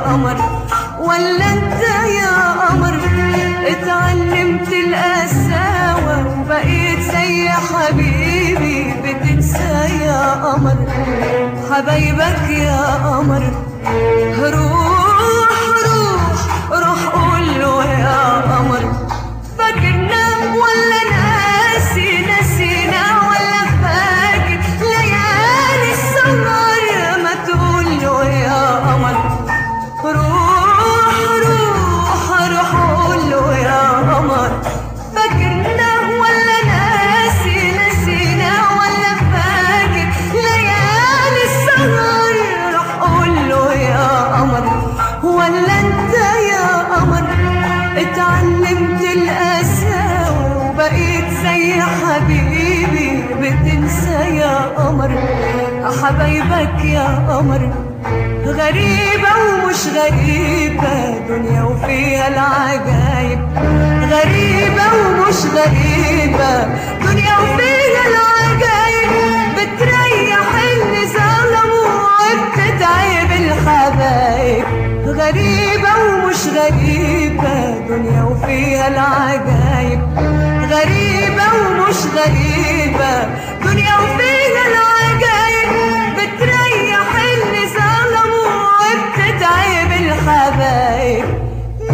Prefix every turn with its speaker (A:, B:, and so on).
A: قمر ولا انت يا قمر اتعلمت القساوة وبقيت زي حبيبي بتنسى يا قمر حبايبك يا قمر روح روح روح قول له يا قمر فاكرنا ولا ناسي نسينا ولا فاكر ليالي السهر ما تقول له يا قمر روح روح روح قول له يا قمر فاكرنا ولا ناسي نسينا ولا فاكر ليالي السهر روح قول له يا قمر ولا انت يا قمر اتعلمت القساوة وبقيت زي حبيبي بتنسى يا قمر حبايبك يا قمر غريبة ومش غريبة دنيا وفيها العجايب غريبة ومش غريبة دنيا وفيها العجايب بتريح اللي ظلموا وبتتعب الحبايب غريبة ومش غريبة دنيا وفيها العجايب غريبة ومش غريبة دنيا وفيها العجايب بتريح اللي ظلموا وبتتعب الحبايب